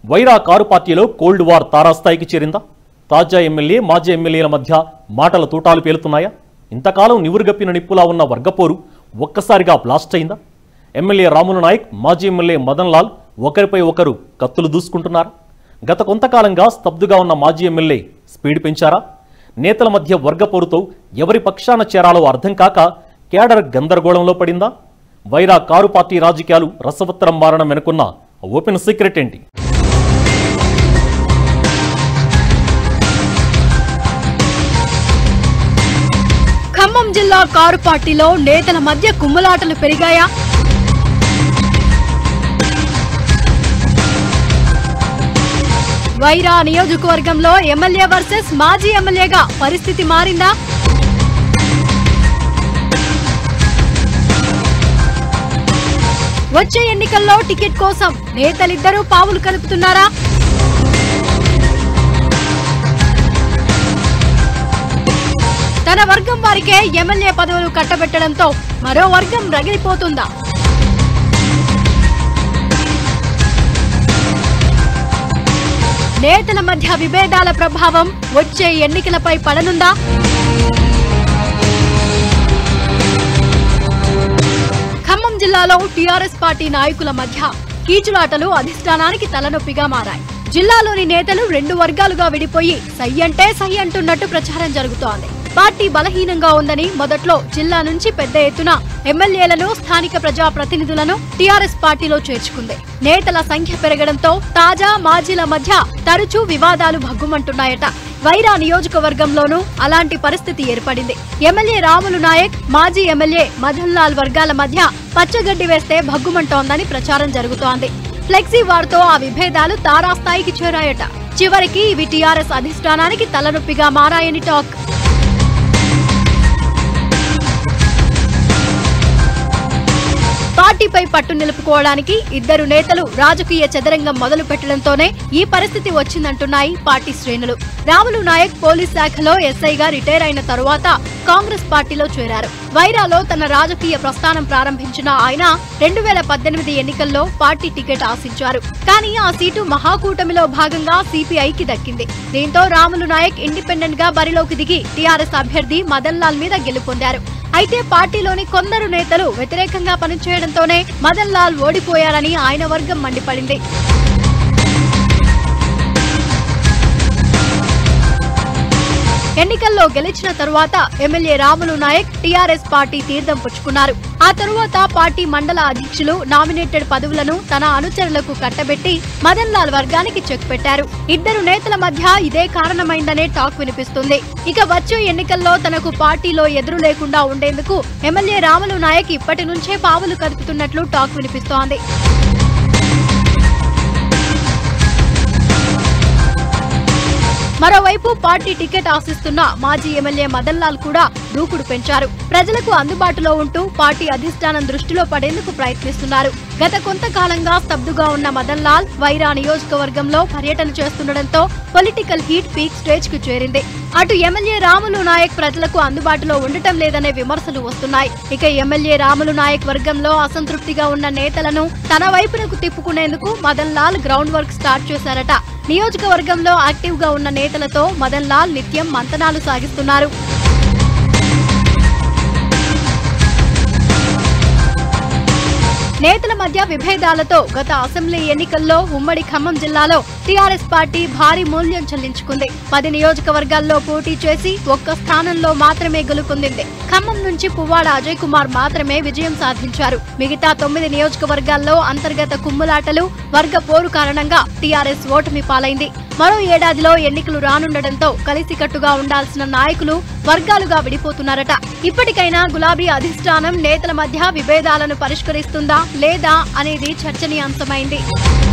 Wyra car పార్టీలో cold war తారాస్థాయికి చేరిందా తాజా ఎమ్మెల్యే మాజీ ఎమ్మెల్యేల మధ్య మాటల తూటాలు పేలుతున్నాయా ఇంతకాలం నివురుగప్పిన నిప్పులా ఉన్న వర్గపోరు ఒక్కసారిగా బ్లాస్ట్ అయిందా ఎమ్మెల్యే రాములు నాయక్ మాజీ ఎమ్మెల్యే మదన్ లాల్ ఒకరిపై ఒకరు కత్తులు దూసుకుంటున్నారా గత కొంతకాలంగా స్తబ్దుగా ఉన్న మాజీ ఎమ్మెల్యే స్పీడ్ పెంచారా నేతల మధ్య వర్గపోరుతో ఎవరి పక్షాన చేరాలో అర్థం కాక కేడర్ గందరగోళంలో పడిందా వైరా కారు పార్టీ రాజకీయాలు రసవత్తరం మారడం వెనుకున్న ఓపెన్ సీక్రెట్ ఏంటి ఖమ్మం జిల్లా కారు పార్టీలో నేతల మధ్య కుమ్ములాటలు పెరిగాయా వైరా నియోజకవర్గంలో ఎమ్మెల్యే వర్సెస్ మాజీ ఎమ్మెల్యేగా పరిస్థితి మారిందా వచ్చే ఎన్నికల్లో టికెట్ కోసం నేతలిద్దరూ పావులు కలుపుతున్నారా తన వర్గం వారికే ఎమ్మెల్యే పదవులు కట్టబెట్టడంతో మరో వర్గం రగిలిపోతుందా నేతల మధ్య విభేదాల ప్రభావం వచ్చే ఎన్నికలపై పడనుందా ఖమ్మం జిల్లాలో టీఆర్ఎస్ పార్టీ నాయకుల మధ్య కీచులాటలు అధిష్టానానికి తలనొప్పిగా మారాయి జిల్లాలోని నేతలు రెండు వర్గాలుగా విడిపోయి సై అంటే సై అంటున్నట్టు ప్రచారం జరుగుతోంది పార్టీ బలహీనంగా ఉందని మొదట్లో జిల్లా నుంచి పెద్ద ఎత్తున ఎమ్మెల్యేలను స్థానిక ప్రజా ప్రతినిధులను టీఆర్ఎస్ పార్టీలో చేర్చుకుంది నేతల సంఖ్య పెరగడంతో తాజా మాజీల మధ్య తరచూ వివాదాలు భగ్గుమంటున్నాయట వైరా నియోజకవర్గంలోనూ అలాంటి పరిస్థితి ఏర్పడింది ఎమ్మెల్యే రాములు నాయక్ మాజీ ఎమ్మెల్యే మదన్ లాల్ వర్గాల మధ్య పచ్చగడ్డి వేస్తే భగ్గుమంటోందని ప్రచారం జరుగుతోంది ఫ్లెక్సీ వార్తో ఆ విభేదాలు తారాస్థాయికి చేరాయట చివరికి ఇవి టీఆర్ఎస్ అధిష్టానానికి తలనొప్పిగా మారాయని టాక్ పార్టీపై పట్టు నిలుపుకోవడానికి ఇద్దరు నేతలు రాజకీయ చదరంగం మొదలు పెట్టడంతోనే ఈ పరిస్థితి వచ్చిందంటున్నాయి పార్టీ శ్రేణులు రాములు నాయక్ పోలీస్ శాఖలో ఎస్ఐగా రిటైర్ అయిన తరువాత కాంగ్రెస్ పార్టీలో చేరారు వైరాలో తన రాజకీయ ప్రస్థానం ప్రారంభించిన ఆయన రెండు వేల పద్దెనిమిది ఎన్నికల్లో పార్టీ టికెట్ ఆశించారు కానీ ఆ సీటు మహాకూటమిలో భాగంగా సిపిఐకి దక్కింది దీంతో రాములు నాయక్ ఇండిపెండెంట్ గా బరిలోకి దిగి టీఆర్ఎస్ అభ్యర్థి మదన్ లాల్ మీద గెలుపొందారు అయితే పార్టీలోని కొందరు నేతలు వ్యతిరేకంగా పనిచేయడంతోనే మదన్ లాల్ ఓడిపోయారని ఆయన వర్గం మండిపడింది ఎన్నికల్లో గెలిచిన తరువాత MLA Ramulu Naik TRS party తీర్థం పుచ్చుకున్నారు ఆ తరువాత పార్టీ మండల అధ్యక్షులు నామినేటెడ్ పదవులను తన అనుచరులకు కట్టబెట్టి మదన్ లాల్ వర్గానికి చెక్ పెట్టారు ఇద్దరు నేతల మధ్య ఇదే కారణమైందనే టాక్ వినిపిస్తుంది ఇక వచ్చే ఎన్నికల్లో తనకు పార్టీలో ఎదురు లేకుండా ఉండేందుకు ఎమ్మెల్యే రాములు నాయక్ ఇప్పటి నుంచే పావులు కదుపుతున్నట్లు టాక్ వినిపిస్తోంది మరోవైపు పార్టీ టికెట్ ఆశిస్తున్న మాజీ ఎమ్మెల్యే మదన్ లాల్ కూడా దూకుడు పెంచారు ప్రజలకు అందుబాటులో ఉంటూ పార్టీ అధిష్టానం దృష్టిలో పడేందుకు ప్రయత్నిస్తున్నారు గత కొంతకాలంగా స్తబ్దుగా ఉన్న మదన్ లాల్ వైరా నియోజకవర్గంలో పర్యటన చేస్తుండటంతో పొలిటికల్ హీట్ పీక్ స్టేజ్ కు చేరింది అటు ఎమ్మెల్యే రాములు నాయక్ ప్రజలకు అందుబాటులో ఉండటం లేదనే విమర్శలు వస్తున్నాయి ఇక ఎమ్మెల్యే రాములు నాయక్ వర్గంలో అసంతృప్తిగా ఉన్న నేతలను తన వైపునకు తిప్పుకునేందుకు Madan Lal ground work start చేశారట నియోజకవర్గంలో యాక్టివ్ గా ఉన్న నేతలతో మదన్ లాల్ నిత్యం మంతనాలు సాగిస్తున్నారు నేతల మధ్య విభేదాలతో గత అసెంబ్లీ ఎన్నికల్లో ఉమ్మడి ఖమ్మం జిల్లాలో టీఆర్ఎస్ పార్టీ భారీ మూల్యం చెల్లించుకుంది పది నియోజకవర్గాల్లో పోటీ చేసి ఒక్క స్థానంలో మాత్రమే గెలుపొందింది ఖమ్మం నుంచి పువ్వాడ అజయ్ కుమార్ మాత్రమే విజయం సాధించారు మిగతా తొమ్మిది నియోజకవర్గాల్లో అంతర్గత కుమ్ములాటలు వర్గ పోరు కారణంగా టీఆర్ఎస్ ఓటమి పాలైంది మరో ఏడాదిలో ఎన్నికలు రానుండటంతో కలిసికట్టుగా ఉండాల్సిన నాయకులు వర్గాలుగా విడిపోతున్నారట ఇప్పటికైనా గులాబీ అధిష్టానం నేతల మధ్య విభేదాలను పరిష్కరిస్తుందా లేదా అనేది చర్చనీయాంశమైంది